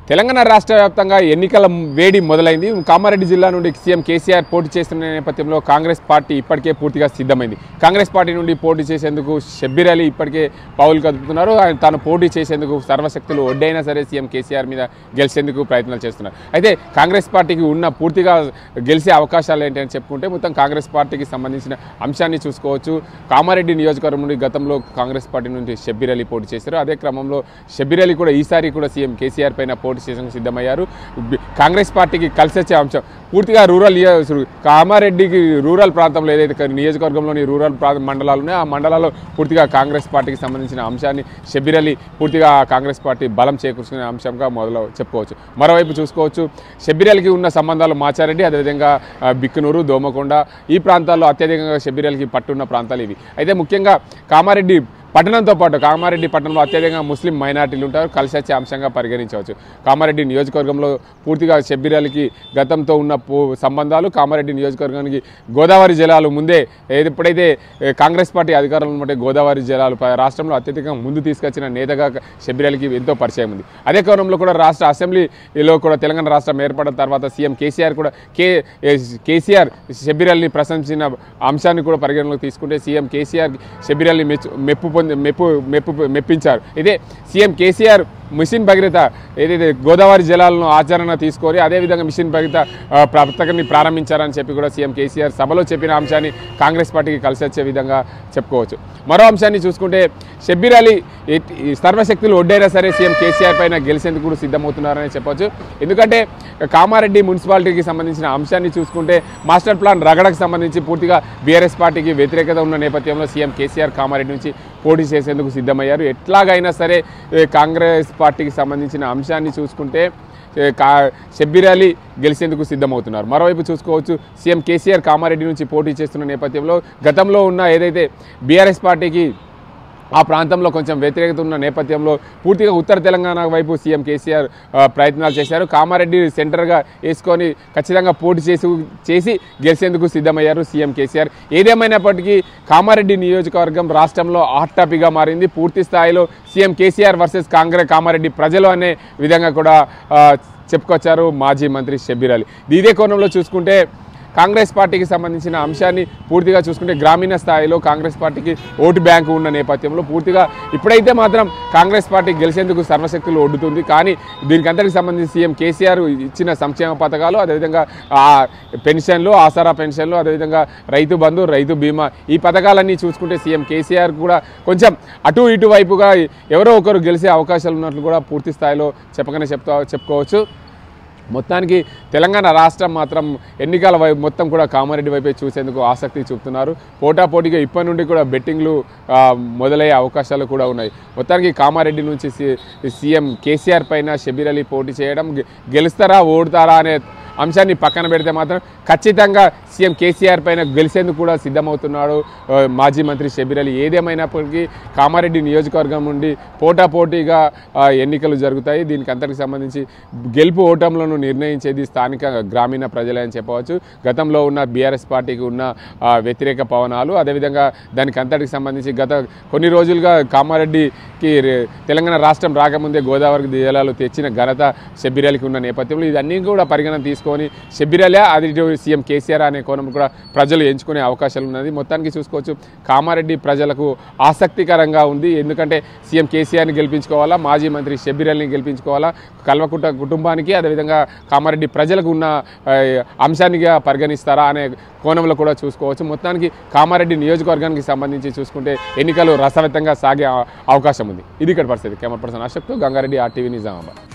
తెలంగాణ రాష్ట్ర వ్యాప్తంగా ఎన్నికల వేడి మొదలైంది కామారెడ్డి జిల్లా నుండి సీఎం కేసీఆర్ పోటీ చేస్తున్న నేపథ్యంలో కాంగ్రెస్ పార్టీ ఇప్పటికే పూర్తిగా సిద్ధమైంది కాంగ్రెస్ పార్టీ నుండి పోటీ చేసేందుకు షబ్బీర్ అలీ ఇప్పటికే పావులు కదుపుతున్నారు ఆయన తాను పోటీ చేసేందుకు సర్వశక్తులు ఒడ్డైనా సరే సీఎం కేసీఆర్ మీద గెలిచేందుకు ప్రయత్నాలు చేస్తున్నారు అయితే కాంగ్రెస్ పార్టీకి ఉన్న పూర్తిగా గెలిచే అవకాశాలు ఏంటి అని చెప్పుకుంటే మొత్తం కాంగ్రెస్ పార్టీకి సంబంధించిన అంశాన్ని చూసుకోవచ్చు కామారెడ్డి నియోజకవర్గం నుండి గతంలో కాంగ్రెస్ పార్టీ నుండి షబ్బీర్ అలీ పోటీ చేశారు అదే క్రమంలో షబ్బీర్ అలీ కూడా ఈసారి కూడా సీఎం కేసీఆర్ పైన పోటీ చేసేందుకు సిద్ధమయ్యారు బి- కాంగ్రెస్ పార్టీకి కలిసి వచ్చే అంశం పూర్తిగా రూరల్ నియో- కామారెడ్డికి రూరల్ ప్రాంతంలో ఏదైతే క- నియోజకవర్గంలోని రూరల్ ప్రా మండలాలు ఉన్నాయో ఆ మండలాల్లో పూర్తిగా కాంగ్రెస్ పార్టీకి సంబంధించిన అంశాన్ని షబ్బీర్ అలీ పూర్తిగా కాంగ్రెస్ పార్టీ బలం చేకూర్చుకునే అంశంగా మొదలు చెప్పుకోవచ్చు మరోవైపు చూసుకోవచ్చు షబ్బీర్ అలీకి ఉన్న సంబంధాలు మాచారెడ్డి అదేవిధంగా ఆ, బిక్కునూరు దోమకొండ ఈ ప్రాంతాల్లో అత్యధికంగా షబ్బీర్ అలీకి పట్టున్న ప్రాంతాలు ఇవి అయితే ముఖ్యంగా కామారెడ్డి పట్టణంతో పాటు కామారెడ్డి పట్టణంలో అత్యధికంగా ముస్లిం మైనార్టీలు ఉంటారు కలిసి వచ్చే అంశంగా పరిగణించవచ్చు కామారెడ్డి నియోజకవర్గంలో పూర్తిగా షబ్బీరాలకి గతంతో ఉన్న పో- సంబంధాలు కామారెడ్డి నియోజకవర్గానికి గోదావరి జలాలు ముందే ఏది- ఎప్పుడైతే ఏ, కాంగ్రెస్ పార్టీ అధికారంలో ఉంటే గోదావరి జలాలు ప- రాష్ట్రంలో అత్యధికంగా ముందు తీసుకొచ్చిన నేతగా షబ్బీరాలకి ఎంతో పరిచయం ఉంది అదే కోణంలో కూడా రాష్ట్ర అసెంబ్లీలో కూడా తెలంగాణ రాష్ట్రం ఏర్పడిన తర్వాత సీఎం కేసీఆర్ కూడా కే ఏ, కేసీఆర్ షబ్బీరాల్ని ప్రశంసించిన అంశాన్ని కూడా పరిగణలోకి తీసుకుంటే సీఎం కేసీఆర్ షబ్బీరాల్ని మెచ్చు మెప్పు పొంది మెప్పు మెప్పు మెప్పించారు ఇదే సీఎం కేసీఆర్ మిషన్ భగీరథ ఏదైతే గోదావరి జలాలను ఆచరణ తీసుకొని అదేవిధంగా మిషన్ భగీరథ ఆ, పథకాన్ని ప్రారంభించారని చెప్పి కూడా సీఎం కేసీఆర్ సభలో చెప్పిన అంశాన్ని కాంగ్రెస్ పార్టీకి కలిసి వచ్చే విధంగా చెప్పుకోవచ్చు మరో అంశాన్ని చూసుకుంటే షబ్బీర్ అలీ ఎట్- ఈ సర్వశక్తులు ఒడ్డైనా సరే సీఎం కేసీఆర్ పైన గెలిచేందుకు కూడా సిద్ధమవుతున్నారని చెప్పొచ్చు ఎందుకంటే కామారెడ్డి మున్సిపాలిటీకి సంబంధించిన అంశాన్ని చూసుకుంటే మాస్టర్ ప్లాన్ రగడకు సంబంధించి పూర్తిగా బీఆర్ఎస్ పార్టీకి వ్యతిరేకత ఉన్న నేపథ్యంలో సీఎం కేసీఆర్ కామారెడ్డి నుంచి పోటీ చేసేందుకు సిద్ధమయ్యారు ఎట్లాగైనా సరే ఏ, కాంగ్రెస్ పార్టీకి సంబంధించిన అంశాన్ని చూసుకుంటే ఏ, కా షబ్బీర్ అలీ గెలిచేందుకు సిద్ధమవుతున్నారు మరోవైపు చూసుకోవచ్చు సీఎం కేసీఆర్ కామారెడ్డి నుంచి పోటీ చేస్తున్న నేపథ్యంలో గతంలో ఉన్న ఏదైతే బీఆర్ఎస్ పార్టీకి ఆ ప్రాంతంలో కొంచెం వ్యతిరేకత ఉన్న నేపథ్యంలో పూర్తిగా ఉత్తర తెలంగాణ వైపు సీఎం కేసీఆర్ ఆ, ప్రయత్నాలు చేశారు కామారెడ్డి సెంటర్గా వేసుకొని ఖచ్చితంగా పోటీ చేసి చేసి గెలిచేందుకు సిద్ధమయ్యారు సీఎం కేసీఆర్ ఏదేమైనప్పటికీ కామారెడ్డి నియోజకవర్గం రాష్ట్రంలో హాట్ టాపిక్గా మారింది పూర్తి స్థాయిలో CM KCR versus Congress Kamareddy ప్రజలు అనే విధంగా కూడా ఆ, చెప్పుకొచ్చారు మాజీ మంత్రి షబ్బీర్ అలీ ఇదే కోణంలో చూసుకుంటే కాంగ్రెస్ పార్టీకి సంబంధించిన అంశాన్ని పూర్తిగా చూసుకుంటే గ్రామీణ స్థాయిలో కాంగ్రెస్ పార్టీకి ఓటు బ్యాంకు ఉన్న నేపథ్యంలో పూర్తిగా ఇప్పుడైతే మాత్రం కాంగ్రెస్ పార్టీ గెలిచేందుకు సర్వశక్తులు ఒడ్డుతుంది కానీ దీనికి అంతటికి సంబంధించి సీఎం కేసీఆర్ ఇచ్చిన సంక్షేమ పథకాలు అదేవిధంగా ఆ పెన్షన్లు ఆసరా పెన్షన్లు అదేవిధంగా రైతు బంధు రైతు బీమా ఈ పథకాలన్నీ చూసుకుంటే సీఎం కేసీఆర్ కూడా కొంచెం అటు ఇటు వైపుగా ఎవరో ఒకరు గెలిచే అవకాశాలు ఉన్నట్లు కూడా పూర్తి స్థాయిలో చెప్పకనే చెప్తా చెప్పుకోవచ్చు మొత్తానికి తెలంగాణ రాష్ట్రం మాత్రం ఎన్నికల వైపు మొత్తం కూడా కామారెడ్డి వైపే చూసేందుకు ఆసక్తి చూపుతున్నారు పోటాపోటీగా ఇప్పటి నుండి కూడా బెట్టింగ్లు ఆ, మొదలయ్యే అవకాశాలు కూడా ఉన్నాయి మొత్తానికి కామారెడ్డి నుంచి సి- సీఎం కేసీఆర్ పైన షబీర్ అలీ పోటీ చేయడం గె- గెలుస్తారా ఓడుతారా అనే అంశాన్ని పక్కన పెడితే మాత్రం ఖచ్చితంగా సీఎం కేసీఆర్ పైన గెలిచేందుకు కూడా సిద్ధమవుతున్నాడు ఆ, మాజీ మంత్రి షబీర్ అలీ ఏదేమైనప్పటికీ కామారెడ్డి నియోజకవర్గం నుండి పోటాపోటీగా ఆ, ఎన్నికలు జరుగుతాయి దీనికి అంతటికి సంబంధించి గెలుపు ఓటంలను నిర్ణయించేది స్థానిక గ్రామీణ ప్రజలే అని చెప్పవచ్చు గతంలో ఉన్న బీఆర్ఎస్ పార్టీకి ఉన్న ఆ, వ్యతిరేక పవనాలు అదేవిధంగా దానికి అంతటికి సంబంధించి గత కొన్ని రోజులుగా కామారెడ్డికి రే- తెలంగాణ రాష్ట్రం రాకముందే గోదావరి జిల్లాలో తెచ్చిన ఘనత షబ్బీరాలికి ఉన్న నేపథ్యంలో ఇదన్నీ కూడా పరిగణన తీసుకొని షబ్బీరాలే అది ఇటు సీఎం కేసీఆర్ అనే కోణం కూడా ప్రజలు ఎంచుకునే అవకాశాలు ఉన్నది మొత్తానికి చూసుకోవచ్చు కామారెడ్డి ప్రజలకు ఆసక్తికరంగా ఉంది ఎందుకంటే సీఎం కేసీఆర్ని గెలిపించుకోవాలా మాజీ మంత్రి షబ్బీరాల్ని గెలిపించుకోవాలా కల్వకుట కుటుంబానికి అదేవిధంగా కామారెడ్డి ప్రజలకు ఉన్న ఆ, అంశానిగా పరిగణిస్తారా అనే కోణంలో కూడా చూసుకోవచ్చు మొత్తానికి కామారెడ్డి నియోజకవర్గానికి సంబంధించి చూసుకుంటే ఎన్నికలు రసవత్తంగా సాగే అవ- అవకాశం ఉంది ఇది ఇక్కడ పరిస్థితి కెమెరా పర్సన్ అశోక్తో గంగారెడ్డి ఆర్టీవీ నిజామాబాద్